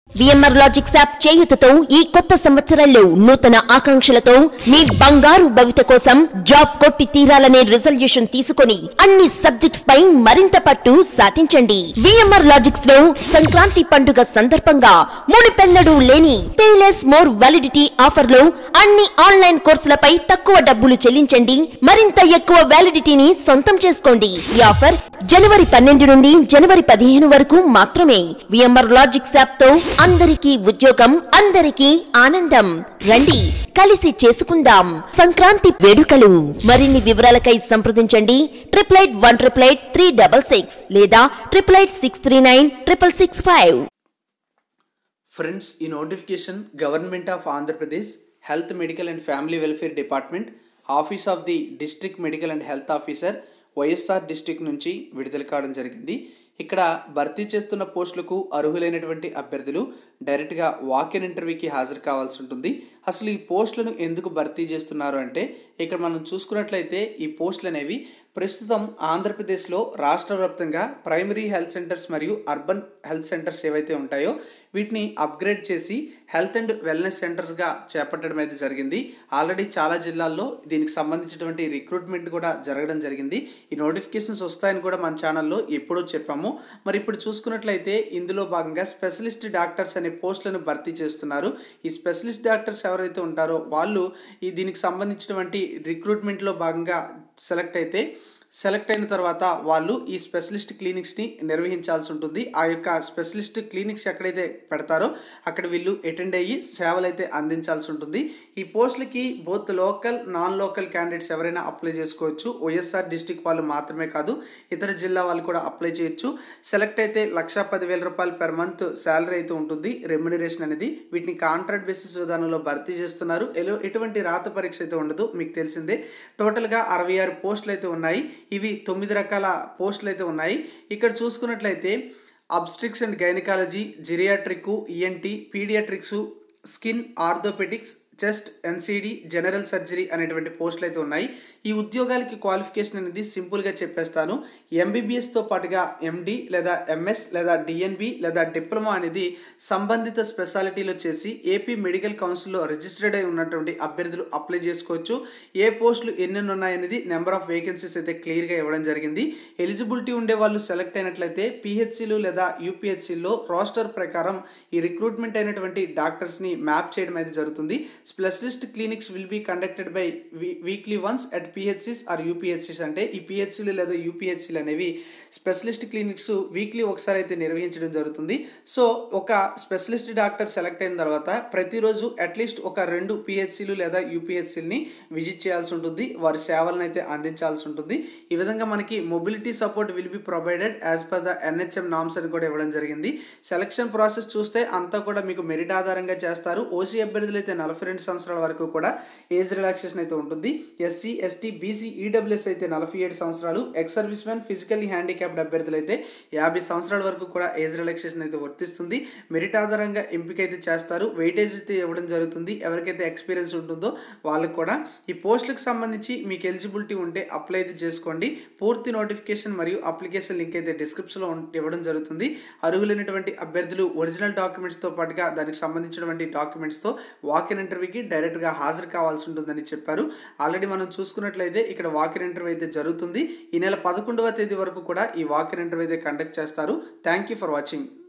VMR logics app చేయుతతో ఈ కొత్త సంవత్సరంలో నూతన ఆకాంక్షలతో మీ బంగారు భవిత కోసం జాబ్ కొట్టి తీరాలనే రిజల్యూషన్ తీసుకొని అన్ని సబ్జెక్ట్స్ పై మరింత పట్టు సాధించండి విఎంఆర్ లాజిక్స్ లో సంక్రాంతి పండుగ సందర్భంగా మునిపెన్నడూ లేని పేలెస్ మోర్ వ్యాలిడిటీ ఆఫర్ లో అన్ని ఆన్లైన్ కోర్సులపై తక్కువ డబ్బులు చెల్లించండి మరింత ఎక్కువ వ్యాలిడిటీని సొంతం చేసుకోండి ఈ ఆఫర్ జనవరి పన్నెండు నుండి జనవరి పదిహేను వరకు మాత్రమే విఎంఆర్ లాజిక్స్ యాప్ తో అందరికీ ఉద్యోగం అందరికీ ఆనందం రండి కలిసి చేసుకుందాం సంక్రాంతి వేడుకలు మరిన్ని వివరాలకై సంప్రదించండి triple eight one triple eight three double six లేదా triple eight six three nine triple six five friends ఈ notification government of Andhra Pradesh health medical and family welfare department office of the district medical and health officer YSR district నుంచి విడుదల కావడం జరిగింది ఇక్కడ భర్తీ చేస్తున్న పోస్టులకు అర్హులైనటువంటి అభ్యర్థులు డైరెక్ట్గా వాక్-ఇన్ ఇంటర్వ్యూకి హాజరు కావాల్సి ఉంటుంది అసలు ఈ పోస్టులను ఎందుకు భర్తీ చేస్తున్నారు అంటే ఇక్కడ మనం చూసుకున్నట్లయితే ఈ పోస్టులు అనేవి ప్రస్తుతం ఆంధ్రప్రదేశ్లో రాష్ట్ర వ్యాప్తంగా ప్రైమరీ హెల్త్ సెంటర్స్ మరియు అర్బన్ హెల్త్ సెంటర్స్ ఏవైతే ఉంటాయో వీటిని అప్గ్రేడ్ చేసి హెల్త్ అండ్ వెల్నెస్ సెంటర్స్గా చేపట్టడం అయితే జరిగింది ఆల్రెడీ చాలా జిల్లాల్లో దీనికి సంబంధించినటువంటి రిక్రూట్మెంట్ కూడా జరగడం జరిగింది ఈ నోటిఫికేషన్స్ వస్తాయని కూడా మన ఛానల్లో ఎప్పుడో చెప్పాము మరి ఇప్పుడు చూసుకున్నట్లయితే ఇందులో భాగంగా స్పెషలిస్ట్ డాక్టర్స్ అనే పోస్టులను భర్తీ చేస్తున్నారు ఈ స్పెషలిస్ట్ డాక్టర్స్ ఎవరైతే ఉంటారో వాళ్ళు ఈ దీనికి సంబంధించినటువంటి రిక్రూట్మెంట్లో భాగంగా సెలెక్ట్ అయితే సెలెక్ట్ అయిన తర్వాత వాళ్ళు ఈ స్పెషలిస్ట్ క్లినిక్స్ని నిర్వహించాల్సి ఉంటుంది ఆ యొక్క స్పెషలిస్ట్ క్లినిక్స్ ఎక్కడైతే పెడతారో అక్కడ వీళ్ళు అటెండ్ అయ్యి సేవలు అయితే అందించాల్సి ఉంటుంది ఈ పోస్టులకి both local non local candidates ఎవరైనా అప్లై చేసుకోవచ్చు వైఎస్ఆర్ డిస్టిక్ వాళ్ళు మాత్రమే కాదు ఇతర జిల్లా వాళ్ళు కూడా అప్లై చేయొచ్చు సెలెక్ట్ అయితే లక్ష పదివేల రూపాయలు పెర్ మంత్ శాలరీ అయితే ఉంటుంది రెమ్యునరేషన్ అనేది వీటిని కాంట్రాక్ట్ బేసిస్ విధానంలో భర్తీ చేస్తున్నారు ఎలో- ఎటువంటి రాత పరీక్ష అయితే ఉండదు మీకు తెలిసిందే టోటల్గా అరవై ఆరు పోస్టులు అయితే ఉన్నాయి ఇవి తొమ్మిది రకాల పోస్టులు అయితే ఉన్నాయి ఇక్కడ చూసుకున్నట్లయితే obstetrics and gynaecology geriatric ENT paediatrics skin orthopaedics chest NCD general surgery అనేటువంటి పోస్టులు అయితే ఉన్నాయి ఈ ఉద్యోగాలకి క్వాలిఫికేషన్ అనేది సింపుల్గా చెప్పేస్తాను ఎంబీబీఎస్తో పాటుగా ఎండి లేదా ఎంఎస్ లేదా డిఎన్బి లేదా డిప్లొమా అనేది సంబంధిత స్పెషాలిటీలో చేసి ఏపీ మెడికల్ కౌన్సిల్లో రిజిస్టర్డ్ అయి ఉన్నటువంటి అభ్యర్థులు అప్లై చేసుకోవచ్చు ఏ పోస్టులు ఎన్నెన్ని ఉన్నాయనేది నెంబర్ ఆఫ్ వేకెన్సీస్ అయితే క్లియర్గా ఇవ్వడం జరిగింది ఎలిజిబిలిటీ ఉండే వాళ్ళు సెలెక్ట్ అయినట్లయితే పిహెచ్సిలు లేదా యూపీహెచ్సిలో రోస్టర్ ప్రకారం ఈ రిక్రూట్మెంట్ అయినటువంటి డాక్టర్స్ని మ్యాప్ చేయడం అయితే జరుగుతుంది specialist clinics will be conducted biweekly once at PHCs or UPHCs అంటే ఈ పిహెచ్సిలు లేదా యూపీహెచ్సిలు అనేవి స్పెషలిస్ట్ క్లినిక్స్ వీక్లీ ఒకసారి అయితే నిర్వహించడం జరుగుతుంది సో ఒక స్పెషలిస్ట్ డాక్టర్ సెలెక్ట్ అయిన తర్వాత ప్రతిరోజు అట్లీస్ట్ ఒక రెండు పిహెచ్సిలు లేదా యూపీహెచ్సిల్ని విజిట్ చేయాల్సి ఉంటుంది వారి సేవలను అయితే అందించాల్సి ఉంటుంది ఈ విధంగా మనకి mobility support will be provided as per the NHM norms అని కూడా ఇవ్వడం జరిగింది సెలక్షన్ ప్రాసెస్ చూస్తే అంతా కూడా మీకు మెరిట్ ఆధారంగా చేస్తారు ఓసీ అభ్యర్థులు అయితే నలభై రెండు సంవత్సరాల వరకు కూడా ఏజ్ రిలాక్సేషన్ అయితే ఉంటుంది ఎస్సీ ఎస్టీ బీసీ ఈడబ్ల్యూఎస్ అయితే నలభై ఏడు సంవత్సరాలు ex serviceman physically handicapped అభ్యర్థులు అయితే యాభై సంవత్సరాల వరకు కూడా ఏజ్ రిలాక్సేషన్ అయితే వర్తిస్తుంది మెరిట్ ఆధారంగా ఎంపిక అయితే చేస్తారు వెయిటేజ్ అయితే ఇవ్వడం జరుగుతుంది ఎవరికైతే ఎక్స్పీరియన్స్ ఉంటుందో వాళ్ళకి కూడా ఈ పోస్టులకు సంబంధించి మీకు ఎలిజిబిలిటీ ఉంటే అప్లై అయితే చేసుకోండి పూర్తి నోటిఫికేషన్ మరియు అప్లికేషన్ లింక్ అయితే డిస్క్రిప్షన్లో ఉం- ఇవ్వడం జరుగుతుంది అర్హులైనటువంటి అభ్యర్థులు ఒరిజినల్ డాక్యుమెంట్స్తో పాటుగా దానికి సంబంధించినటువంటి డాక్యుమెంట్స్తో వాక్-ఇన్ ఇంటర్వ్యూకి డైరెక్ట్గా హాజరు కావాల్సి ఉంటుందని చెప్పారు ఆల్రెడీ మనం చూసుకున్నట్లయితే ఇక్కడ వాక్-ఇన్ ఇంటర్వ్యూ అయితే జరుగుతుంది ఈ నెల పదకొండవ తేదీ వరకు కూడా ఈ వాక్-ఇన్ ఇంటర్వ్యూ అయితే కండక్ట్ చేస్తారు థ్యాంక్ యూ ఫర్ వాచింగ్